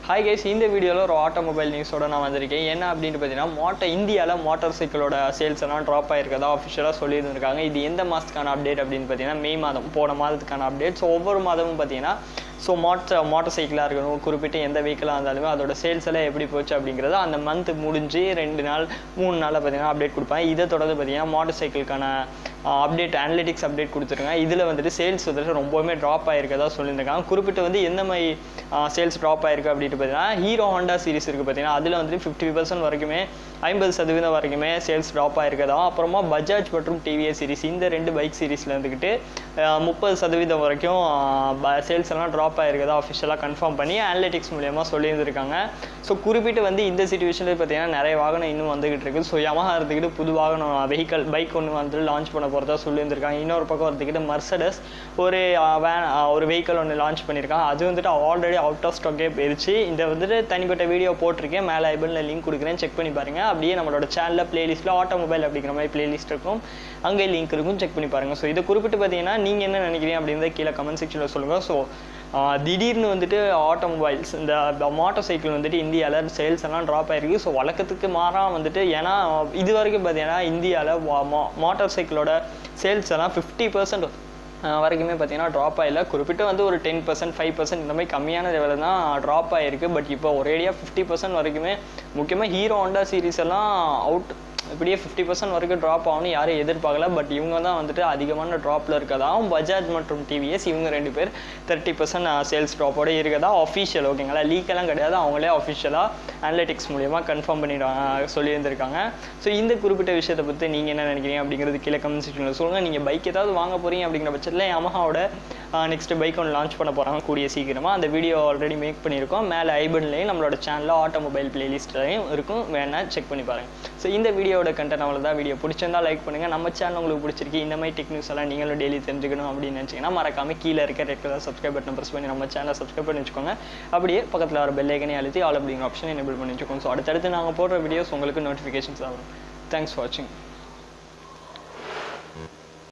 hi guys இந்த வீடியோவில் ஒரு ஆட்டோமொபைல் நியூஸோட நான் வந்திருக்கேன் என்ன அப்படின்னு பார்த்தீங்கன்னா மோட்டோ இந்தியாவில் மோட்டார் சைக்கிளோட சேல்ஸ் எல்லாம் ட்ராப் ஆயிருக்கதா அஃபிஷியலாக சொல்லியிருந்திருக்காங்க இது எந்த மாதத்துக்கான அப்டேட் அப்படின்னு பார்த்தீங்கன்னா மே மாதம் போன மாதத்துக்கான அப்டேட் ஸோ ஒவ்வொரு மாதமும் பார்த்தீங்கன்னா ஸோ மோட்டர் மோட்டார் சைக்கிளாக இருக்கணும் குறிப்பிட்ட எந்த வெஹிக்கிளாக இருந்தாலுமே அதோட சேல்ஸ் எல்லாம் எப்படி போச்சு அப்படிங்கிறத அந்த மந்த் முடிஞ்சு ரெண்டு நாள் மூணு நாளில் பார்த்தீங்கன்னா அப்டேட் கொடுப்பாங்க இதை தொடர்ந்து பார்த்தீங்கன்னா மோட்டார் சைக்கிளுக்கான அப்டேட் அனலிட்டிக்ஸ் அப்டேட் கொடுத்துருக்காங்க இதில் வந்துட்டு சேல்ஸ் வந்துட்டு ரொம்பவுமே ட்ராப் ஆயிருக்கதா சொல்லியிருக்காங்க குறிப்பிட்டு வந்து எந்த மாதிரி சேல்ஸ் ட்ராப் ஆயிருக்கு அப்படின்ட்டு பார்த்தீங்கன்னா ஹீரோ ஹோண்டா சீரிஸ் இருக்குது பார்த்தீங்கன்னா அதில் வந்துட்டு ஃபிஃப்டி பர்சன்ட் வரைக்குமே ஐம்பது சதவீதம் வரைக்குமே சேல்ஸ் ட்ராப் ஆயிருக்கதா அப்புறமா பஜாஜ் மற்றும் டிவிஎஸ் சீரிஸ் இந்த ரெண்டு பைக் சீரிஸில் இருந்துக்கிட்டு முப்பது சதவீதம் வரைக்கும் சேல்ஸ் எல்லாம் ட்ராப் ஆயிருக்கதா அஃபிஷியலாக கன்ஃபார்ம் பண்ணி அனலிட்டிக்ஸ் மூலியமாக சொல்லியிருந்திருக்காங்க ஸோ குறிப்பிட்டு வந்து இந்த சுச்சுவேஷனில் பார்த்தீங்கன்னா நிறைய வாகனம் இன்னும் வந்துகிட்டு இருக்கு ஸோ யமஹா இருந்துக்கிட்டு புது வாகனம் வெஹிக்கல் பைக் ஒன்று வந்து லான்ச் பண்ண போகிறதா சொல்லியிருந்திருக்காங்க இன்னொரு பக்கம் இருந்துக்கிட்டு மர்சடஸ் ஒரு வேன் ஒரு வெஹிக்கல் ஒன்று லான்ச் பண்ணியிருக்காங்க அது வந்துட்டு ஆல்ரெடி அவுட் ஆஃப் ஸ்டாக்கே போயிருச்சு இந்த வந்துட்டு தனிப்பட்ட வீடியோ போட்டிருக்கேன் மேலே ஐபனில் லிங்க் கொடுக்குறேன் செக் பண்ணி பாருங்கள் அப்படியே நம்மளோட சேனலில் பிளேலிஸ்ட்டில் ஆட்டோமொபைல் அப்படிங்கிற மாதிரி பிளேலிஸ்ட் இருக்கும் அங்கே லிங்க் இருக்கும் செக் பண்ணி பாருங்கள் ஸோ இதை குறிப்பிட்டு பார்த்தீங்கன்னா நீங்கள் என்ன நினைக்கிறீங்க அப்படின்றத கீழே கமெண்ட் செக்ஷனில் சொல்லுங்கள் ஸோ திடீர்னு வந்துட்டு ஆட்டோமொபைல்ஸ் இந்த மோட்டார் சைக்கிள் வந்துட்டு இந்தியாவில் சேல்ஸ் எல்லாம் ட்ராப் ஆயிருக்கு ஸோ வழக்கத்துக்கு மாறாக வந்துட்டு ஏன்னா இது வரைக்கும் பார்த்தீங்கன்னா இந்தியாவில் மோட்டார் சைக்கிளோட சேல்ஸ் எல்லாம் ஃபிஃப்டி பர்சன்ட் வரைக்குமே பார்த்தீங்கன்னா ட்ராப் ஆகல குறிப்பிட்டு வந்து ஒரு டென் பர்சன்ட் ஃபைவ் பர்சன்ட் இந்த மாதிரி கம்மியான லெவலில் தான் ட்ராப் ஆகிருக்கு பட் இப்போ ஒரேடியாக ஃபிஃப்டி பர்சன்ட் வரைக்குமே முக்கியமாக ஹீரோ ஹோண்டா சீரிஸ் எல்லாம் அவுட் இப்படியே ஃபிஃப்டி பர்சன்ட் வரைக்கும் ட்ராப் ஆகணும் யாரும் எதிர்பார்க்கல பட் இவங்க தான் வந்துட்டு அதிகமான ட்ராப்பில் இருக்கதாகவும் பஜாஜ் மற்றும் டிவிஎஸ் இவங்க ரெண்டு பேர் தேர்ட்டி பர்சன்ட் சேல்ஸ் ட்ராப்போட இருக்கதா அஃபிஷியல் ஓகேங்களா லீக்கெல்லாம் கிடையாது அவங்களே அஃபிஷியலாக அனலிட்டிக்ஸ் மூலியமாக கன்ஃபார்ம் பண்ணிடுவாங்க சொல்லியிருந்திருக்காங்க ஸோ இந்த குறிப்பிட்ட விஷயத்தை பற்றி நீங்கள் என்ன நினைக்கிறீங்க அப்படிங்கிறது கீழே கமெண்ட் செக்ஷனில் சொல்லுங்கள் நீங்கள் பைக் ஏதாவது வாங்க போகிறீங்க அப்படிங்கிற பட்சத்தில் யமஹாவோட நெக்ஸ்ட் பைக் ஒன்று லான்ச் பண்ண போகிறாங்க கூடிய சீக்கிரமாக அந்த வீடியோ ஆல்ரெடி மேக் பண்ணியிருக்கோம் மேலே ஐபன்லேயும் நம்மளோட சேனலில் ஆட்டோமொபைல் பிளேலிஸ்ட்லையும் இருக்கும் வேணால் செக் பண்ணி பாருங்கள் ஸோ இந்த வீடியோட கண்டென்ட் அவ்வளோதான் வீடியோ பிடிச்சிருந்தா லைக் பண்ணுங்கள் நம்ம சேனல் உங்களுக்கு பிடிச்சிருக்கு இந்த மாதிரி டெக்னிக்ஸ் எல்லாம் நீங்களும் டெய்லி தெரிஞ்சுக்கணும் அப்படின்னு நினச்சிங்கன்னா மறக்காம கீழே இருக்க red colour subscribe button press பண்ணி நம்ம சேனலை சப்ஸ்கிரைப் பண்ணி வச்சுக்கோங்க அப்படியே பக்கத்தில் வர பெல் ஐக்கனே அழுத்தி ஆல் அப்படிங்கிற ஆப்ஷன் எனேபிள் பண்ணி வச்சுக்கோங்க ஸோ அடுத்தடுத்து நாங்கள் போடுற வீடியோஸ் உங்களுக்கு நோட்டிஃபிகேஷன்ஸ் ஆகும் தேங்க்ஸ் ஃபார் வாட்சிங்